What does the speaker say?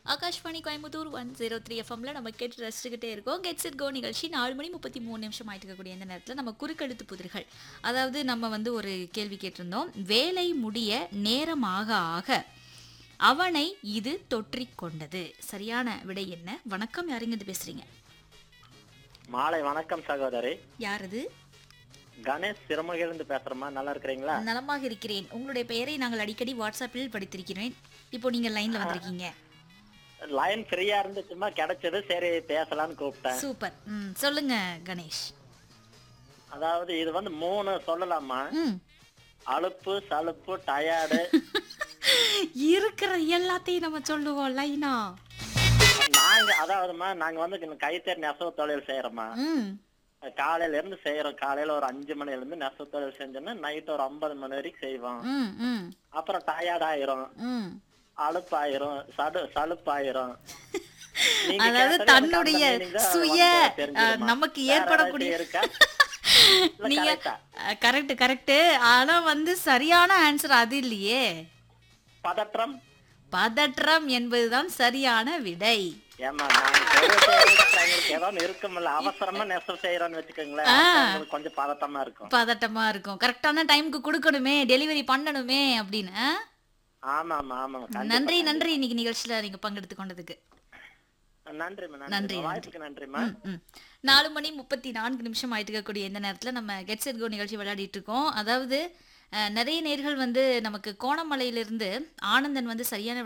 Akashvani Coimbatore one zero three எஃப்எம்ல நம்ம கேட்டு ரசிச்சுக்கிட்டே இருக்கோம் கெட்ஸ் இட் கோ நிகழ்ச்சி நாலு மணி முப்பத்தி மூணு நிமிஷம் ஆயிட்டு இருக்கக்கூடிய இந்த நேரத்தில் நம்ம குறுக்கெழுத்து புதிர்கள் அதாவது நம்ம வந்து ஒரு கேள்வி கேட்டிருந்தோம் வேலை முடிய நேரம் ஆக ஆக அவனை இது தொற்றிக் கொண்டது சரியான விடை என்ன வணக்கம் யாருங்க இது பேசுறீங்க மாலை வணக்கம் சகோதரி யார் இது கணேஷ் சிறுமுகையிலிருந்து பேசுறேம்மா நல்லா இருக்கிறீங்களா நலமாக இருக்கிறேன் உங்களுடைய பெயரை நாங்கள் அடிக்கடி வாட்ஸ்அப்பில் படித்திருக்கிறேன் இப்போ நீங்க லைன்ல வந்திருக்கீங்க லைன் ஃப்ரீயா இருந்துச்சுமா கிடைச்சது சரி பேசலாம்னு கூப்பிட்டேன் சூப்பர் ம் சொல்லுங்க கணேஷ் அதாவது இது வந்து மூணு சொல்லலாமா ம் அலுப்பு சலுப்பு டயர்டு இருக்கிற எல்லாத்தையும் நம்ம சொல்லுவோம் லைனா நாங்க அதாவதுமா நாங்க வந்து இந்த கைத்தறி நெசவு தொழில் செய்யறோமா ம் காலையில இருந்து செய்யறோம் காலையில ஒரு அஞ்சு மணில இருந்து நெசவு தொழில் செஞ்சோம்னா நைட் ஒரு ஐம்பது மணி வரைக்கும் செய்வோம் ம் ம் அப்புறம் டயர்ட் ஆயிரும் ம் அலுப்பாயிரும் சடு சலுப்பாயிரும் நீங்க அதாவது கேட்டது எனக்கு அந்த தன்னுடைய meaning தான் சுய வந்து தெரிஞ்சுதும்மா. அஹ், நமக்கு வேற ஏற்படக்கூடிய ஏதாச்சும் இருக்கா இல்ல நீங்க correct ஆ? கரெக்ட் கரெக்ட் ஆனா வந்து சரியான ஆன்சர் அது இல்லையே பதற்றம் பதற்றம் என்பதுதான் சரியான விடை ஏமா நாங்க தொழில் செய்யறதுக்கு எங்களுக்கு ஏதோ ஒண்ணு இருக்கும்ல அவசரமா நெசவு செய்யறோம்னு வச்சுக்கோங்களேன் ஆ. அப்ப எங்களுக்கு கொஞ்சம் பதட்டமா இருக்கும் பதட்டமா இருக்கும் கரெக்டான டைம்க்கு கொடுக்கணுமே டெலிவரி பண்ணணுமே அப்படின்னு ஆ? ஆமா ஆமா ஆமா நன்றி நன்றி இன்னைக்கு நிகழ்ச்சியில நீங்க பங்கெடுத்து கொண்டதுக்கு நன்றிமா நன்றி, நன்றி வாய்ப்புக்கு நன்றிமா ம், ம். நாலு மணி முப்பத்தி நான்கு நிமிஷம் ஆயிட்டு இருக்கக்கூடிய இந்த நேரத்தில் நம்ம கெட் செட் கோ நிகழ்ச்சி விளையாடிட்டு இருக்கோம் அதாவது அஹ், நிறைய நேர்கள் வந்து நமக்கு கோணமலையிலிருந்து ஆனந்தன் வந்து சரியான